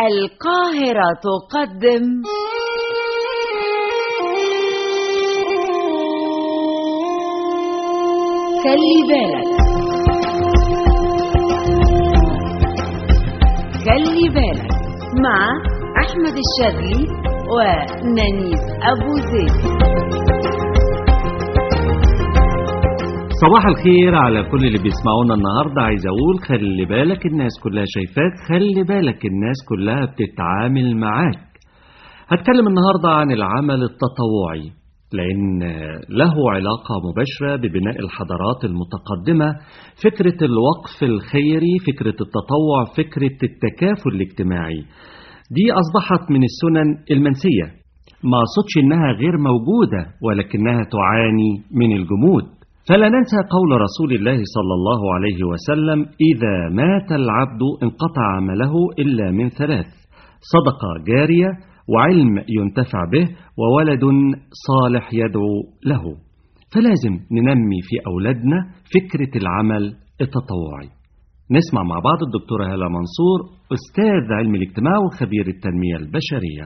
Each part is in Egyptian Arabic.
القاهرة تقدم خلي بالك خلي بالك مع أحمد الشاذلي ونانيس أبو زيد صباح الخير على كل اللي بيسمعونا النهاردة عايز أقول خلي بالك الناس كلها شايفاك خلي بالك الناس كلها بتتعامل معاك هتكلم النهاردة عن العمل التطوعي لأن له علاقة مباشرة ببناء الحضارات المتقدمة فكرة الوقف الخيري فكرة التطوع فكرة التكافل الاجتماعي دي أصبحت من السنن المنسية ما أقصدش إنها غير موجودة ولكنها تعاني من الجمود فلا ننسى قول رسول الله صلى الله عليه وسلم إذا مات العبد انقطع عمله إلا من ثلاث صدقة جارية وعلم ينتفع به وولد صالح يدعو له فلازم ننمي في أولادنا فكرة العمل التطوعي نسمع مع بعض الدكتورة هالة منصور أستاذ علم الاجتماع وخبير التنمية البشرية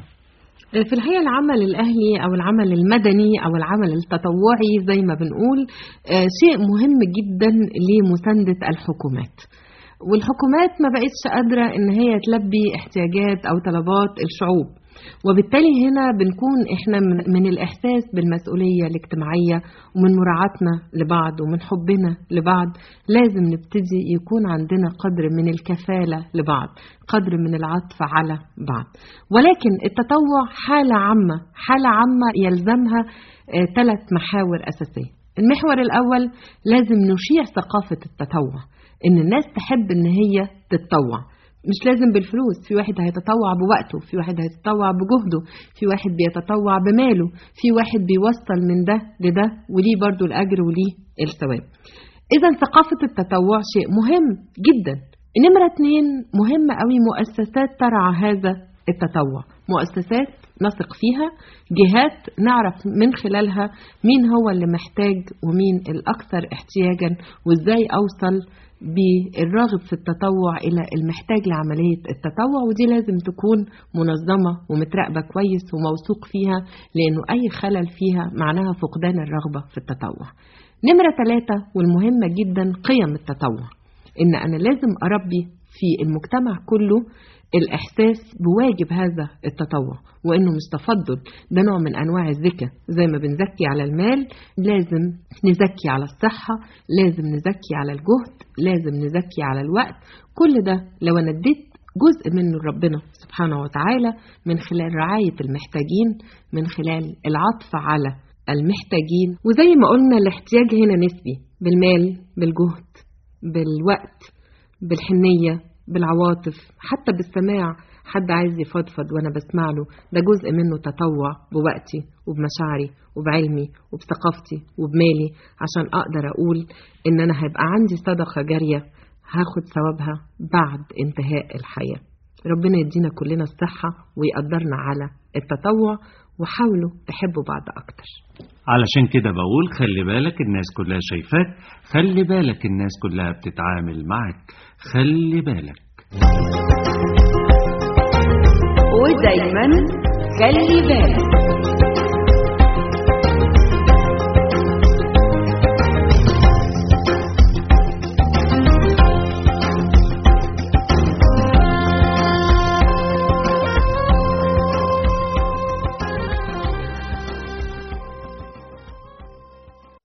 في الحقيقة العمل الأهلي أو العمل المدني أو العمل التطوعي زي ما بنقول شيء مهم جدا لمساندة الحكومات والحكومات ما بقتش قادرة إن هي تلبي احتياجات أو طلبات الشعوب وبالتالي هنا بنكون احنا من الإحساس بالمسؤولية الاجتماعية ومن مراعاتنا لبعض ومن حبنا لبعض لازم نبتدي يكون عندنا قدر من الكفالة لبعض قدر من العطف على بعض ولكن التطوع حالة عامة حالة عامة يلزمها ثلاث محاور أساسية المحور الأول لازم نشيع ثقافة التطوع إن الناس تحب إن هي تتطوع مش لازم بالفلوس في واحد هيتطوع بوقته في واحد هيتطوع بجهده في واحد بيتطوع بماله في واحد بيوصل من ده لده وليه برضو الأجر وليه الثواب إذا ثقافة التطوع شيء مهم جدا نمرة اتنين مهم قوي مؤسسات ترعى هذا التطوع مؤسسات نثق فيها جهات نعرف من خلالها مين هو اللي محتاج ومين الأكثر احتياجا وإزاي أوصل بالراغب في التطوع إلى المحتاج لعملية التطوع ودي لازم تكون منظمة ومتراقبة كويس وموثوق فيها لأنه أي خلل فيها معناها فقدان الرغبة في التطوع نمرة ثلاثة والمهمة جدا قيم التطوع إن أنا لازم أربي في المجتمع كله الإحساس بواجب هذا التطوع وإنه مش تفضل ده نوع من أنواع الذكاء زي ما بنزكي على المال لازم نزكي على الصحة لازم نزكي على الجهد لازم نزكي على الوقت كل ده لو أنا اديت جزء منه لربنا سبحانه وتعالى من خلال رعاية المحتاجين من خلال العطف على المحتاجين وزي ما قلنا الاحتياج هنا نسبي بالمال بالجهد بالوقت بالحنية بالعواطف حتى بالسماع حد عايز يفضفض وانا بسمع له ده جزء منه تطوع بوقتي وبمشاعري وبعلمي وبثقافتي وبمالي عشان اقدر اقول ان انا هيبقى عندي صدقه جاريه هاخد ثوابها بعد انتهاء الحياه ربنا يدينا كلنا الصحه ويقدرنا على التطوع وحاولوا تحبوا بعض اكتر علشان كده بقول خلي بالك الناس كلها شايفاك خلي بالك الناس كلها بتتعامل معك خلي بالك ودايما خلي بالك